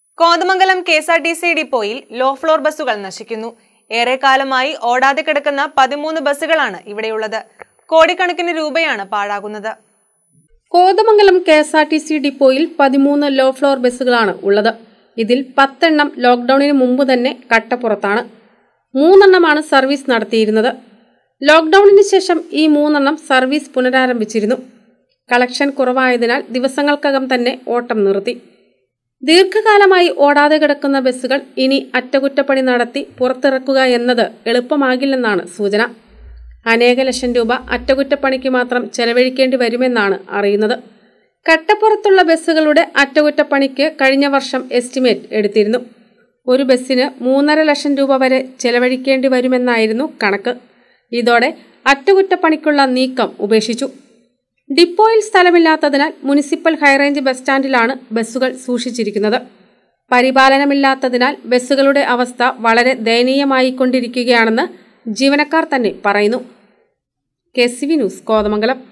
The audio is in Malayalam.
Kothamangalam K S R T C ഡിപ്പോയിൽ ലോ ഫ്ലോർ ബസ്സുകൾ നശിക്കുന്നു ഏറെക്കാലമായി ഓടാതെ കിടക്കുന്ന പതിമൂന്ന് ബസ്സുകളാണ് ഇവിടെയുള്ളത് കോടിക്കണക്കിന് രൂപയാണ് പാഴാകുന്നത് Kothamangalam K S R T C ഡിപ്പോയിൽ പതിമൂന്ന് ലോ ഫ്ലോർ ബസ്സുകളാണ് ഉള്ളത് ഇതിൽ പത്തെണ്ണം ലോക്ക്ഡൌണിന് മുമ്പ് തന്നെ കട്ടപ്പുറത്താണ് മൂന്നെണ്ണമാണ് സർവീസ് നടത്തിയിരുന്നത് ലോക്ക്ഡൌണിന് ശേഷം ഈ മൂന്നെണ്ണം സർവീസ് പുനരാരംഭിച്ചിരുന്നു കളക്ഷൻ കുറവായതിനാൽ ദിവസങ്ങൾക്കകം തന്നെ ഓട്ടം നിർത്തി ദീർഘകാലമായി ഓടാതെ കിടക്കുന്ന ബസ്സുകൾ ഇനി അറ്റകുറ്റപ്പണി നടത്തി പുറത്തിറക്കുക എന്നത് എളുപ്പമാകില്ലെന്നാണ് സൂചന അനേക ലക്ഷം രൂപ അറ്റകുറ്റപ്പണിക്ക് മാത്രം ചെലവഴിക്കേണ്ടി വരുമെന്നാണ് അറിയുന്നത് കട്ടപ്പുറത്തുള്ള ബസ്സുകളുടെ അറ്റകുറ്റപ്പണിക്ക് കഴിഞ്ഞ വർഷം എസ്റ്റിമേറ്റ് എടുത്തിരുന്നു ഒരു ബസ്സിന് മൂന്നര ലക്ഷം രൂപ വരെ ചെലവഴിക്കേണ്ടി വരുമെന്നായിരുന്നു കണക്ക് ഇതോടെ അറ്റകുറ്റപ്പണിക്കുള്ള നീക്കം ഉപേക്ഷിച്ചു ഡിപ്പോയിൽ സ്ഥലമില്ലാത്തതിനാൽ മുനിസിപ്പൽ ഹൈറേഞ്ച് ബസ് സ്റ്റാൻഡിലാണ് ബസ്സുകൾ സൂക്ഷിച്ചിരിക്കുന്നത് പരിപാലനമില്ലാത്തതിനാൽ ബസ്സുകളുടെ അവസ്ഥ വളരെ ദയനീയമായിക്കൊണ്ടിരിക്കുകയാണെന്ന് ജീവനക്കാർ തന്നെ പറയുന്നു K C V news Kothamangalam